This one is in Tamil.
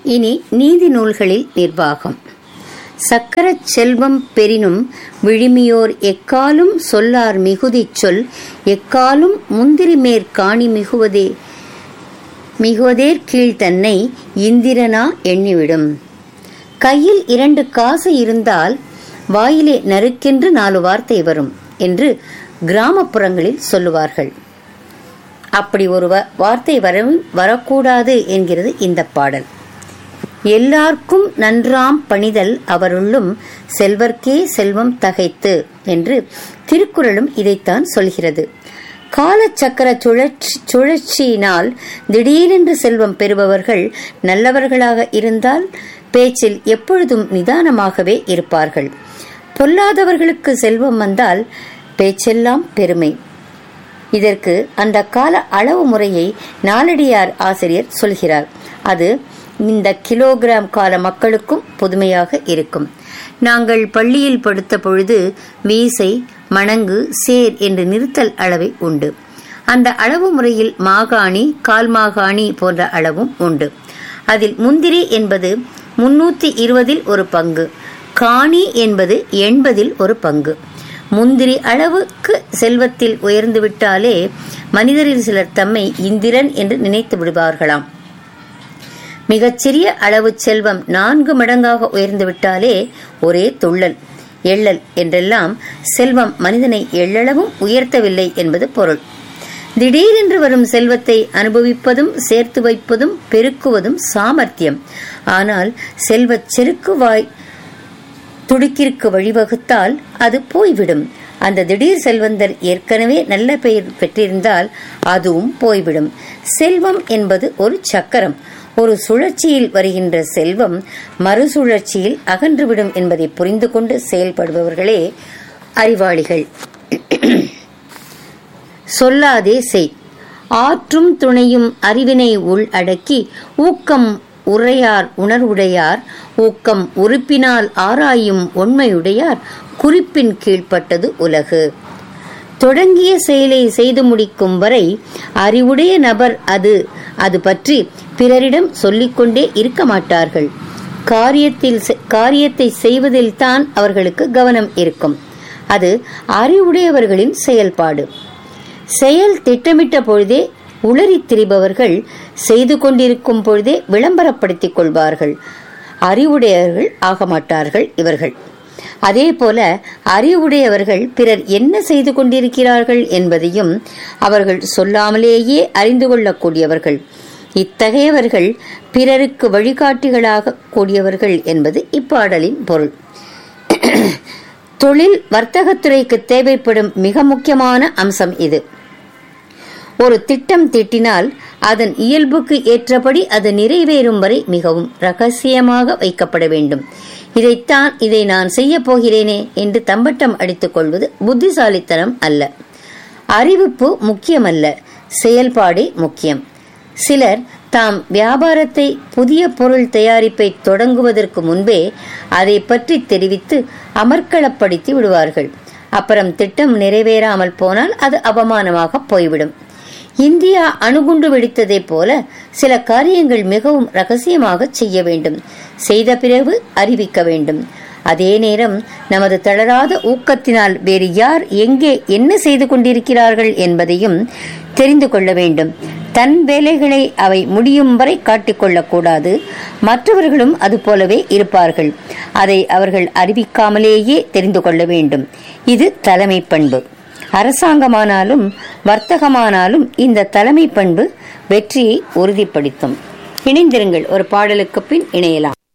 இனி நீதி நூல்களில் நிர்வாகம் சக்கரச் செல்வம் பெரினும் விழுமியோர் எக்காலும் சொல்லார் மிகுதிச் சொல் எக்காலும் முந்திரி மேற் காணி மிகுவதே மிகுவதேற் கீழ் தன்னை இந்திரனா எண்ணிவிடும் கையில் இரண்டு காசு இருந்தால் வாயிலே நறுக்கென்று நாலு வார்த்தை வரும் என்று கிராமப்புறங்களில் சொல்லுவார்கள் அப்படி ஒரு வ- வார்த்தை வர வரக்கூடாது என்கிறது இந்த பாடல் எல்லார்க்கும் நன்றாம் பணிதல் அவருள்ளும் செல்வர்க்கே செல்வம் தகைத்து என்று திருக்குறளும் இதைத்தான் சொல்கிறது காலச்சக்கர சுழற்சி சுழற்சியினால் திடீரென்று செல்வம் பெறுபவர்கள் நல்லவர்களாக இருந்தால் பேச்சில் எப்பொழுதும் நிதானமாகவே இருப்பார்கள் பொல்லாதவர்களுக்கு செல்வம் வந்தால் பேச்செல்லாம் பெருமை இதற்கு அந்த கால அளவு முறையை நாலடியார் ஆசிரியர் சொல்கிறார் அது இந்த கிலோகிராம் கால மக்களுக்கும் புதுமையாக இருக்கும் நாங்கள் பள்ளியில் படுத்த பொழுது வீசை மணங்கு சேர் என்று நிறுத்தல் அளவை உண்டு அந்த அளவு முறையில் மாகாணி கால் மாகாணி போன்ற அளவும் உண்டு அதில் முந்திரி என்பது முன்னூத்தி இருபதில் ஒரு பங்கு காணி என்பது எண்பதில் ஒரு பங்கு முந்திரி அளவுக்கு செல்வத்தில் உயர்ந்து விட்டாலே மனிதரில் சிலர் தம்மை இந்திரன் என்று நினைத்து விடுவார்களாம் மிகச்சிறிய அளவு செல்வம் நான்கு மடங்காக உயர்ந்து விட்டாலே ஒரே துள்ளல் எள்ளல் என்றெல்லாம் செல்வம் மனிதனை எள்ளளவும் உயர்த்தவில்லை என்பது பொருள் திடீரென்று வரும் செல்வத்தை அனுபவிப்பதும் சேர்த்து வைப்பதும் பெருக்குவதும் சாமர்த்தியம் ஆனால் செல்வச் செருக்கு வாய் துடுக்கிற்கு வழிவகுத்தால் அது போய்விடும் அந்த திடீர் செல்வந்தர் ஏற்கனவே நல்ல பெயர் பெற்றிருந்தால் அதுவும் போய்விடும் செல்வம் என்பது ஒரு சக்கரம் ஒரு சுழற்சியில் வருகின்ற செல்வம் மறுசுழற்சியில் அகன்றுவிடும் என்பதை புரிந்து கொண்டு செயல்படுபவர்களே அறிவாளிகள் சொல்லாதே செய் ஆற்றும் துணையும் அறிவினை உள் அடக்கி ஊக்கம் உரையார் உணர்வுடையார் ஊக்கம் உறுப்பினால் ஆராயும் உண்மையுடையார் குறிப்பின் கீழ்ப்பட்டது உலகு தொடங்கிய செயலை செய்து முடிக்கும் வரை அறிவுடைய நபர் அது அது பற்றி பிறரிடம் சொல்லிக்கொண்டே இருக்க மாட்டார்கள் காரியத்தில் செ- காரியத்தை செய்வதில்தான் அவர்களுக்கு கவனம் இருக்கும் அது அறிவுடையவர்களின் செயல்பாடு செயல் திட்டமிட்ட பொழுதே உளறித் திரிபவர்கள் செய்து கொண்டிருக்கும் பொழுதே விளம்பரப்படுத்திக் கொள்வார்கள் அறிவுடையவர்கள் ஆக மாட்டார்கள் இவர்கள் அதே போல அறிவுடையவர்கள் பிறர் என்ன செய்து கொண்டிருக்கிறார்கள் என்பதையும் அவர்கள் சொல்லாமலேயே அறிந்து கொள்ளக்கூடியவர்கள் இத்தகையவர்கள் பிறருக்கு வழிகாட்டிகளாக கூடியவர்கள் என்பது இப்பாடலின் பொருள் தொழில் வர்த்தகத்துறைக்கு தேவைப்படும் மிக முக்கியமான அம்சம் இது ஒரு திட்டம் தீட்டினால் அதன் இயல்புக்கு ஏற்றபடி அது நிறைவேறும் வரை மிகவும் ரகசியமாக வைக்கப்பட வேண்டும் இதைத்தான் இதை நான் செய்ய போகிறேனே என்று தம்பட்டம் அடித்துக் கொள்வது புத்திசாலித்தனம் அல்ல அறிவிப்பு முக்கியமல்ல செயல்பாடே முக்கியம் சிலர் தாம் வியாபாரத்தை புதிய பொருள் தயாரிப்பை தொடங்குவதற்கு முன்பே அதை பற்றி தெரிவித்து அமர்க்களப்படுத்தி விடுவார்கள் அப்புறம் திட்டம் நிறைவேறாமல் போனால் அது அவமானமாக போய்விடும் இந்தியா அணுகுண்டு வெடித்ததைப் போல சில காரியங்கள் மிகவும் ரகசியமாக செய்ய வேண்டும் செய்த பிறகு அறிவிக்க வேண்டும் அதே நேரம் நமது தளராத ஊக்கத்தினால் வேறு யார் எங்கே என்ன செய்து கொண்டிருக்கிறார்கள் என்பதையும் தெரிந்து கொள்ள வேண்டும் தன் வேலைகளை அவை முடியும் வரை காட்டிக்கொள்ளக்கூடாது மற்றவர்களும் அதுபோலவே இருப்பார்கள் அதை அவர்கள் அறிவிக்காமலேயே தெரிந்து கொள்ள வேண்டும் இது தலைமை பண்பு அரசாங்கமானாலும் வர்த்தகமானாலும் இந்த தலைமை பண்பு வெற்றியை உறுதிப்படுத்தும் இணைந்திருங்கள் ஒரு பாடலுக்கு பின் இணையலாம்